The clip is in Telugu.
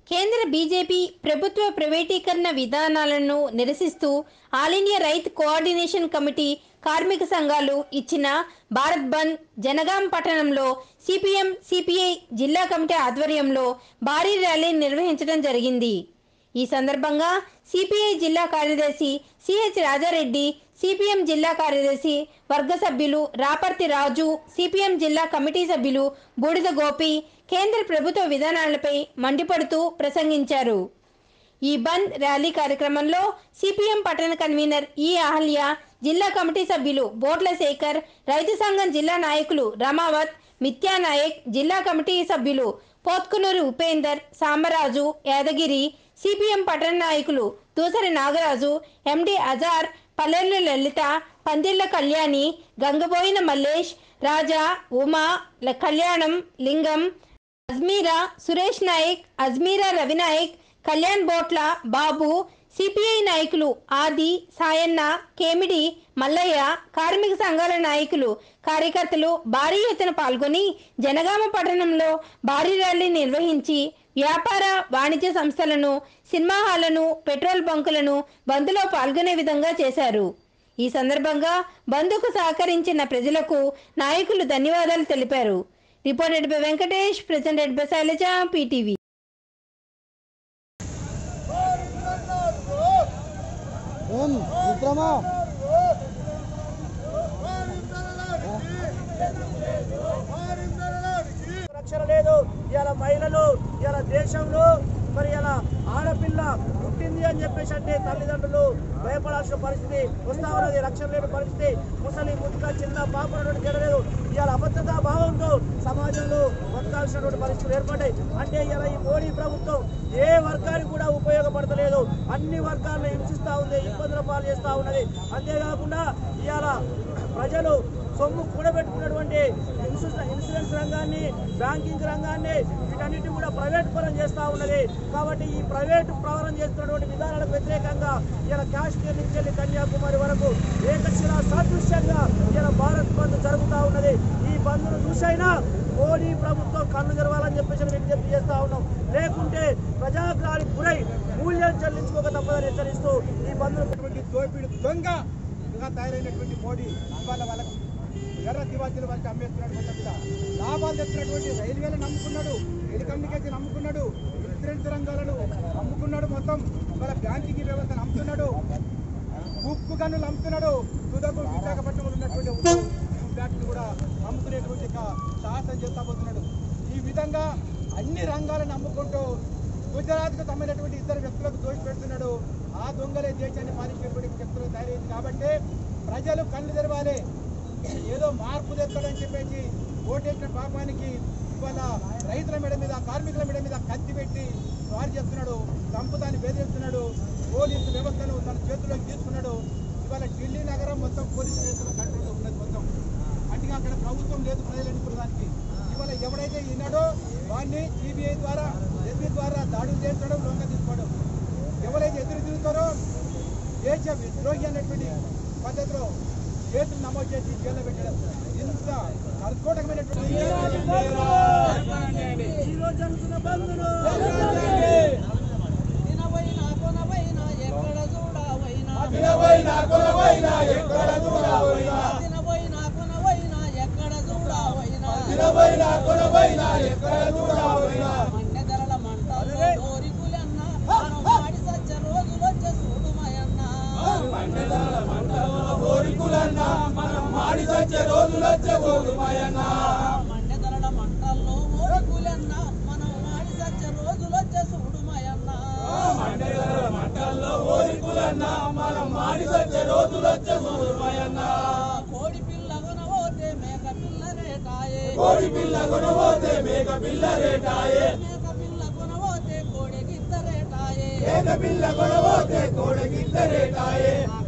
కేంద్ర బీజేపీ ప్రభుత్వ ప్రైవేటీకరణ విధానాలను నిరసిస్తూ ఆల్ ఇండియా రైతు కోఆర్డినేషన్ కమిటీ కార్మిక సంఘాలు ఇచ్చిన భారత్ బంద్ జనగాం పట్టణంలో సిపిఎం సిపిఐ జిల్లా కమిటీ ఆధ్వర్యంలో భారీ ర్యాలీ నిర్వహించడం జరిగింది ఈ సందర్భంగా సిపిఐ జిల్లా కార్యదర్శి సిహెచ్ రాజారెడ్డి సిపిఎం జిల్లా కార్యదర్శి వర్గ సభ్యులు రాపర్తి రాజు సిపిఎం జిల్లా కమిటీ సభ్యులు బూడిద గోపి కేంద్ర ప్రభుత్వ విధానాలపై మండిపడుతూ ప్రసంగించారు ఈ బంద్ ర్యాలీ కార్యక్రమంలో సిపిఎం పట్టణ కన్వీనర్ ఈ అహల్య జిల్లా కమిటీ సభ్యులు బోట్ల శేఖర్ రైతు సంఘం జిల్లా నాయకులు రమావత్ మిథ్యా నాయక్ జిల్లా కమిటీ సభ్యులు పోత్కునూరు ఉపేందర్ సాంబరాజు యాదగిరి సిపిఎం పట్టణ నాయకులు దూసరి నాగరాజు ఎండి అజార్ పల్లెర్ల లలిత పందిళ్ల కళ్యాణి గంగబోయిన మల్లేష్ రాజా ఉమా ల- కళ్యాణం లింగం అజ్మీరా సురేష్ నాయక్ అజ్మీరా రవినాయక్ కళ్యాణ్ బోట్ల బాబు సిపిఐ నాయకులు ఆది సాయన్న కేమిడి మల్లయ్య కార్మిక సంఘాల నాయకులు కార్యకర్తలు భారీ ఎత్తున పాల్గొని జనగామ పట్టణంలో భారీ ర్యాలీ నిర్వహించి వ్యాపార వాణిజ్య సంస్థలను సినిమా హాళ్లను పెట్రోల్ బంకులను బంద్లో పాల్గొనే విధంగా చేశారు ఈ సందర్భంగా బంద్కు సహకరించిన ప్రజలకు నాయకులు ధన్యవాదాలు తెలిపారు reported by Venkatesh presented by Shailaja PTV ఏం మిత్రమా రక్షణ లేదు ఇలా మహిళలు ఇలా దేశంలో మరి ఇలా ఆడపిల్ల పుట్టింది అని చెప్పేసి అంటే తల్లిదండ్రులు భయపడాల్సిన పరిస్థితి వస్తా ఉన్నది రక్షణ లేని పరిస్థితి ముసలి ముద్దుగా చిన్న పాపనటువంటి జరగలేదు ఇవాళ అబద్ధతా భావంతో సమాజంలో బతకాల్సినటువంటి పరిస్థితులు ఏర్పడ్డాయి అంటే ఇలా ఈ మోడీ ప్రభుత్వం ఏ వర్గానికి కూడా ఉపయోగపడతలేదు అన్ని వర్గాలను హింసిస్తా ఉంది ఇబ్బందుల పాలు చేస్తా ఉన్నది అంతేకాకుండా ఇవాళ ప్రజలు సొమ్ము కూడబెట్టుకున్నటువంటి ఇన్సూరెన్స్ ఇన్సూరెన్స్ రంగాన్ని బ్యాంకింగ్ రంగాన్ని వీటన్నిటి కూడా ప్రైవేట్ పరం చేస్తా ఉన్నది కాబట్టి ఈ ప్రైవేట్ ప్రవరం చేస్తున్నటువంటి విధానాలకు వ్యతిరేకంగా ఇలా కాశ్మీర్ నుంచి వెళ్ళి కన్యాకుమారి వరకు ఏకశిలా సాదృశ్యంగా ఇలా భారత్ బంద్ జరుగుతూ ఉన్నది ఈ బంద్ను చూసైనా మోడీ ప్రభుత్వం కన్ను తెరవాలని చెప్పేసి విజ్ఞప్తి చేస్తా ఉన్నాం లేకుంటే ప్రజాగ్రహానికి గురై మూల్యం చెల్లించుకోక తప్పదని హెచ్చరిస్తూ ఈ బంద్ను ఉన్నటువంటి దోపిడి దొంగగా తయారైనటువంటి మోడీ ఇవాళ వాళ్ళకు ఎర్ర తివాచీల వరకు అమ్మేస్తున్నాడు మొత్తం మీద లాభాలు తెచ్చినటువంటి రైల్వేలను నమ్ముకున్నాడు టెలికమ్యూనికేషన్ నమ్ముకున్నాడు ఇన్సూరెన్స్ రంగాలను అమ్ముకున్నాడు మొత్తం ఇవాళ బ్యాంకింగ్ వ్యవస్థను అమ్ముతున్నాడు ఉప్పు గన్నులు అమ్ముతున్నాడు తుదకు విశాఖపట్నంలో ఉన్నటువంటి ఉప్పు ఫ్యాక్టరీ కూడా అమ్ముకునేటువంటి ఒక సాహసం చేస్తా పోతున్నాడు ఈ విధంగా అన్ని రంగాలను అమ్ముకుంటూ గుజరాత్కు సంబంధించినటువంటి ఇద్దరు వ్యక్తులకు దోషి పెడుతున్నాడు ఆ దొంగలే దేశాన్ని పాలించేటువంటి వ్యక్తులు తయారైంది కాబట్టి ప్రజలు కళ్ళు తెరవాలి ఏదో మార్పు తెస్తాడని చెప్పేసి ఓటేసిన పాపానికి ఇవాళ రైతుల మెడ మీద కార్మికుల మెడ మీద కత్తి పెట్టి స్వారీ చేస్తున్నాడు చంపుతాన్ని బెదిరిస్తున్నాడు పోలీసు వ్యవస్థను తన చేతుల్లోకి తీసుకున్నాడు ఇవాళ ఢిల్లీ నగరం మొత్తం పోలీసు వ్యవస్థల కంట్రోల్లో ఉన్నది మొత్తం అంటే అక్కడ ప్రభుత్వం లేదు ప్రజలు ఎన్నుకున్నదానికి ఇవాళ ఎవడైతే విన్నాడో వాడిని సిబిఐ ద్వారా ఎస్పీ ద్వారా దాడులు చేయించడం లొంగ తీసుకోవడం ఎవరైతే ఎదురు తిరుగుతారో దేశ విద్రోహి అనేటువంటి పద్ధతిలో కేసులు నమోదు చేసి జైల్లో పెట్టడం ఇంత కర్కోటకమైనటువంటి ఈ రోజు జరుగుతున్న బంద్ను దినవైనా కొనవైనా ఎక్కడ చూడవైనా వినవైనా కొనవైనా ఎక్కడ చూడవైనా దినవైనా కొనవైనా ఎక్కడ చూడవైనా వినవైనా కొనవైనా ఎక్కడ చూడవైనా మన్నె ధరల మంటల్లో కోరికులన్న మనం వాడి సచ్చ రోజులొచ్చే చూడుమయన్న కోరికులన్నా మనం మాడి సచ్చే రోజులొచ్చే పోదుమాయన్నా మన్నె ధరల మంటల్లో కోరికులన్న మనం వాడి సచ్చ రోజులొచ్చే చూడుమయన్న మంటల్లో కోరికులన్నా మనం మాడి సచ్చే రోజులొచ్చే పోదుమాయన్నా కోడి పిల్ల కొనవోతే మేక పిల్ల రేటాయే కోడి పిల్ల కొనబోతే మేక పిల్ల రేటాయే మేక పిల్ల కొనవోతే కోడి గిత్త రేటాయే మేక పిల్ల కొనబోతే కోడి గిత్త రేటాయే ఆ